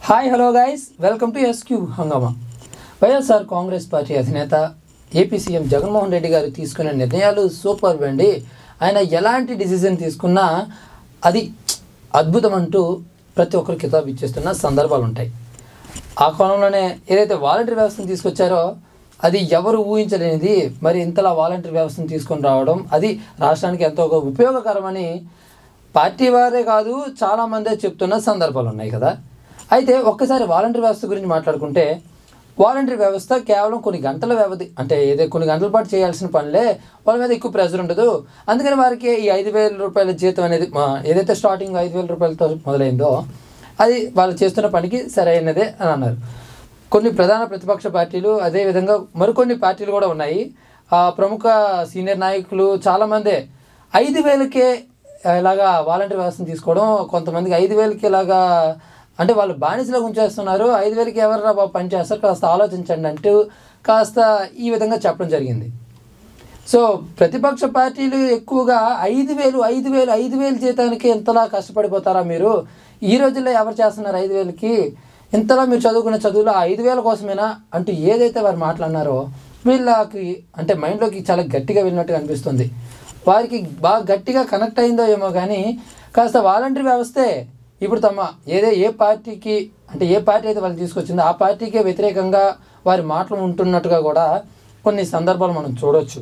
hi hello guys welcome to SQ Hungama YSR Congress party అధినేత AP CM Jaganmohan Reddy గారు తీసుకున్న నిర్ణయాలు సూపర్ అండి ఆయన ఎలాంటి డిసిజన్ తీసుకున్నా అది అద్భుతం అంటూ ప్రతి ఒక్కరు కితాబు ఇచ్చేస్తున్న సందర్భాలు ఉంటాయి ఆ కోణంలోనే ఏదైతే వాలంటీర్ వ్యవస్థను తీసుకొచ్చారో అది ఎవరు ఊహించలేనిది మరి ఇంతలా వాలంటీర్ వ్యవస్థను తీసుకొని రావడం అది రాష్ట్రానికి ఎంతో ఒక ఉపయోగకరమని పార్టీ వారే కాదు చాలామందే చెప్తున్న సందర్భాలు ఉన్నాయి కదా అయితే ఒక్కసారి వాలంటీర్ వ్యవస్థ గురించి మాట్లాడుకుంటే వాలంటీర్ వ్యవస్థ కేవలం కొన్ని గంటల వ్యవధి అంటే ఏదో కొన్ని గంటల పాటు చేయాల్సిన పనులే వాళ్ళ మీద ఎక్కువ ప్రెజర్ ఉండదు అందుకని వారికి ఈ ఐదు వేల రూపాయల జీతం అనేది మా ఏదైతే స్టార్టింగ్ ఐదు వేల రూపాయలతో మొదలైందో అది వాళ్ళు చేస్తున్న పనికి సరైనదే అని అన్నారు కొన్ని ప్రధాన ప్రతిపక్ష పార్టీలు అదేవిధంగా మరికొన్ని పార్టీలు కూడా ఉన్నాయి ఆ ప్రముఖ సీనియర్ నాయకులు చాలామందే ఐదు వేలకే ఇలాగా వాలంటీర్ వ్యవస్థను తీసుకోవడం కొంతమందికి ఐదు వేలకి ఇలాగా అంటే వాళ్ళు బానిసలో ఉంచేస్తున్నారు ఐదు వేలకి ఎవరు బాబు పని చేస్తారు కాస్త ఆలోచించండి అంటూ కాస్త ఈ విధంగా చెప్పడం జరిగింది సో ప్రతిపక్ష పార్టీలు ఎక్కువగా ఐదు వేలు ఐదు వేలు ఐదు వేలు జీతానికి ఎంతలా కష్టపడిపోతారా మీరు ఈ రోజుల్లో ఎవరు చేస్తున్నారు ఐదు వేలకి ఇంతలా మీరు చదువుకున్న చదువులో ఆ ఐదు వేల కోసమేనా అంటూ ఏదైతే వారు మాట్లాడినారో వీళ్ళకి అంటే మైండ్లోకి చాలా గట్టిగా వెళ్ళినట్టుగా అనిపిస్తుంది వారికి బాగా గట్టిగా కనెక్ట్ అయిందో ఏమో కానీ కాస్త వాలంటరీ వ్యవస్థే ఇప్పుడు తమ ఏదే ఏ పార్టీకి అంటే ఏ పార్టీ అయితే వాళ్ళు తీసుకొచ్చిందో ఆ పార్టీకే వ్యతిరేకంగా వారి మాటలు ఉంటున్నట్టుగా కూడా కొన్ని సందర్భాలు మనం చూడొచ్చు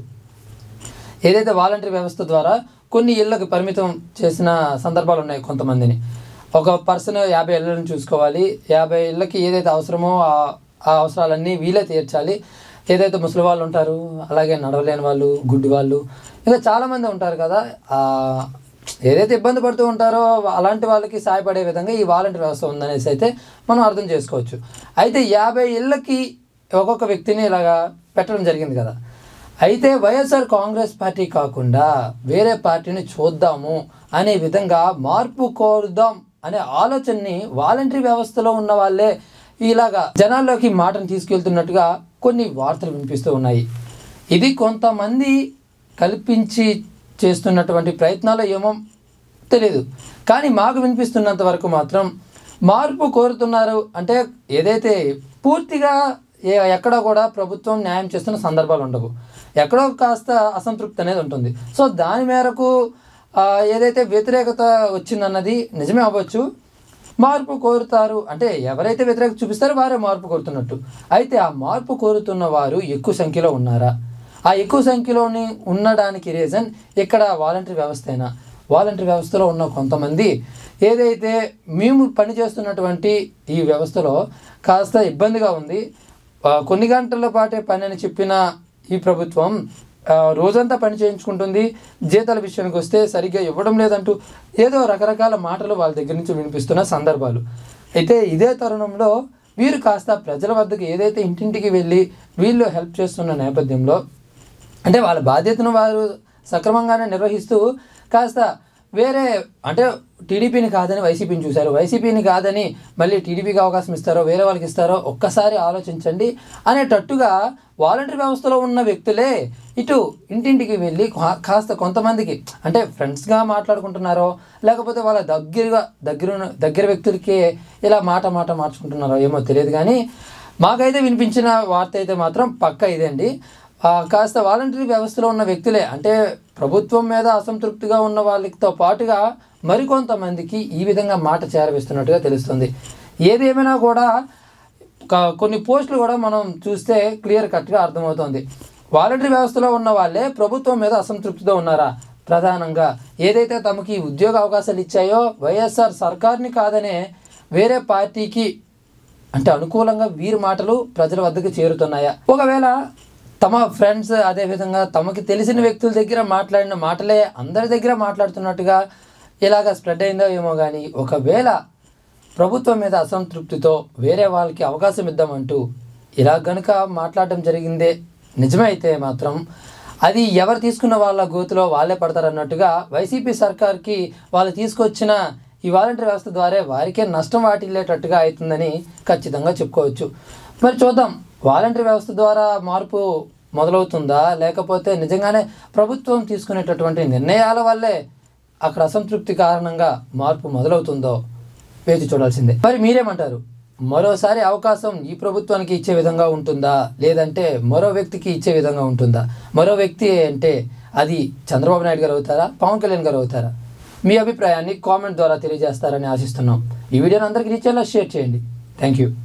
ఏదైతే వాలంటరీ వ్యవస్థ ద్వారా కొన్ని ఇళ్ళకి పరిమితం చేసిన సందర్భాలు ఉన్నాయి కొంతమందిని ఒక పర్సన్ యాభై ఇళ్ళని చూసుకోవాలి యాభై ఇళ్ళకి ఏదైతే అవసరమో ఆ- ఆ అవసరాలన్నీ వీళ్ళే తీర్చాలి ఏదైతే ముసలి వాళ్ళు ఉంటారు అలాగే నడవలేని వాళ్ళు గుడ్డి వాళ్ళు ఇంకా చాలామంది ఉంటారు కదా ఆ, ఏదైతే ఇబ్బంది పడుతూ ఉంటారో అలాంటి వాళ్ళకి సహాయపడే విధంగా ఈ వాలంటీర్ వ్యవస్థ ఉందనేసి అయితే మనం అర్థం చేసుకోవచ్చు అయితే యాభై ఇళ్ళకి ఒక్కొక్క వ్యక్తిని ఇలాగా పెట్టడం జరిగింది కదా అయితే వైఎస్ఆర్ కాంగ్రెస్ పార్టీ కాకుండా వేరే పార్టీని చూద్దాము అనే విధంగా మార్పు కోరుదాం అనే ఆలోచనని వాలంటరీ వ్యవస్థలో ఉన్న వాళ్ళే ఇలాగా జనాల్లోకి మాటను తీసుకెళ్తున్నట్టుగా కొన్ని వార్తలు వినిపిస్తూ ఉన్నాయి ఇది కొంతమంది కల్పించి చేస్తున్నటువంటి ప్రయత్నాలు ఏమో తెలియదు కానీ మాకు వినిపిస్తున్నంత వరకు మాత్రం మార్పు కోరుతున్నారు అంటే ఏదైతే పూర్తిగా ఏ ఎక్కడ కూడా ప్రభుత్వం న్యాయం చేస్తున్న సందర్భాలు ఉండవు ఎక్కడో కాస్త అసంతృప్తి అనేది ఉంటుంది సో దాని మేరకు ఆ, ఏదైతే వ్యతిరేకత వచ్చిందన్నది నిజమే అవ్వచ్చు మార్పు కోరుతారు అంటే ఎవరైతే వ్యతిరేకత చూపిస్తారో వారే మార్పు కోరుతున్నట్టు అయితే ఆ మార్పు కోరుతున్న వారు ఎక్కువ సంఖ్యలో ఉన్నారా ఆ ఎక్కువ సంఖ్యలోని ఉండడానికి రీజన్ ఇక్కడ వాలంటరీ వ్యవస్థేనా వాలంటరీ వ్యవస్థలో ఉన్న కొంతమంది ఏదైతే మేము పనిచేస్తున్నటువంటి ఈ వ్యవస్థలో కాస్త ఇబ్బందిగా ఉంది ఆ, కొన్ని గంటల పాటే పని అని చెప్పిన ఈ ప్రభుత్వం ఆ, రోజంతా పని చేయించుకుంటుంది జీతాల విషయానికి వస్తే సరిగ్గా ఇవ్వడం లేదంటూ ఏదో రకరకాల మాటలు వాళ్ళ దగ్గర నుంచి వినిపిస్తున్న సందర్భాలు అయితే ఇదే తరుణంలో వీరు కాస్త ప్రజల వద్దకు ఏదైతే ఇంటింటికి వెళ్ళి వీళ్ళు హెల్ప్ చేస్తున్న నేపథ్యంలో అంటే వాళ్ళ బాధ్యతను వారు సక్రమంగానే నిర్వహిస్తూ కాస్త వేరే అంటే టీడీపీని కాదని వైసీపీని చూశారు వైసీపీని కాదని మళ్ళీ టీడీపీకి అవకాశం ఇస్తారో వేరే వాళ్ళకి ఇస్తారో ఒక్కసారి ఆలోచించండి అనేటట్టుగా వాలంటరీ వ్యవస్థలో ఉన్న వ్యక్తులే ఇటు ఇంటింటికి వెళ్ళి కా- కాస్త కొంతమందికి అంటే ఫ్రెండ్స్గా మాట్లాడుకుంటున్నారో లేకపోతే వాళ్ళ దగ్గరగా దగ్గర దగ్గర వ్యక్తులకి ఇలా మాట మాట మార్చుకుంటున్నారో ఏమో తెలియదు కానీ మాకైతే వినిపించిన వార్త అయితే మాత్రం పక్క ఇదండి ఆ, కాస్త వాలంటరీ వ్యవస్థలో ఉన్న వ్యక్తులే అంటే ప్రభుత్వం మీద అసంతృప్తిగా ఉన్న వాళ్ళతో పాటుగా మరికొంతమందికి ఈ విధంగా మాట చేరవేస్తున్నట్టుగా తెలుస్తుంది ఏదేమైనా కూడా క- కొన్ని పోస్టులు కూడా మనం చూస్తే క్లియర్ కట్గా అర్థమవుతుంది వాలంటరీ వ్యవస్థలో ఉన్న వాళ్ళే ప్రభుత్వం మీద అసంతృప్తితో ఉన్నారా ప్రధానంగా ఏదైతే తమకి ఉద్యోగ అవకాశాలు ఇచ్చాయో వైఎస్ఆర్ సర్కార్ని కాదనే వేరే పార్టీకి అంటే అనుకూలంగా వీరి మాటలు ప్రజల వద్దకు చేరుతున్నాయా ఒకవేళ తమ ఫ్రెండ్స్ అదేవిధంగా తమకి తెలిసిన వ్యక్తుల దగ్గర మాట్లాడిన మాటలే అందరి దగ్గర మాట్లాడుతున్నట్టుగా ఇలాగ స్ప్రెడ్ అయిందో ఏమో కానీ ఒకవేళ ప్రభుత్వం మీద అసంతృప్తితో వేరే వాళ్ళకి అవకాశం ఇద్దామంటూ ఇలా గనుక మాట్లాడడం జరిగిందే నిజమే అయితే మాత్రం అది ఎవరు తీసుకున్న వాళ్ళ గోతులో వాళ్ళే పడతారన్నట్టుగా వైసీపీ సర్కార్కి వాళ్ళు తీసుకొచ్చిన ఈ వాలంటీర్ వ్యవస్థ ద్వారా వారికే నష్టం వాటిల్లేటట్టుగా అవుతుందని ఖచ్చితంగా చెప్పుకోవచ్చు మరి చూద్దాం వాలంటీర్ వ్యవస్థ ద్వారా మార్పు మొదలవుతుందా లేకపోతే నిజంగానే ప్రభుత్వం తీసుకునేటటువంటి నిర్ణయాల వల్లే అక్కడ అసంతృప్తి కారణంగా మార్పు మొదలవుతుందో వేచి చూడాల్సిందే మరి మీరేమంటారు మరోసారి అవకాశం ఈ ప్రభుత్వానికి ఇచ్చే విధంగా ఉంటుందా లేదంటే మరో వ్యక్తికి ఇచ్చే విధంగా ఉంటుందా మరో వ్యక్తి అంటే అది చంద్రబాబు నాయుడు గారు అవుతారా పవన్ కళ్యాణ్ గారు అవుతారా మీ అభిప్రాయాన్ని కామెంట్ ద్వారా తెలియజేస్తారని ఆశిస్తున్నాం ఈ వీడియోని అందరికీ రీచ్ అయ్యేలా షేర్ చేయండి థ్యాంక్ యూ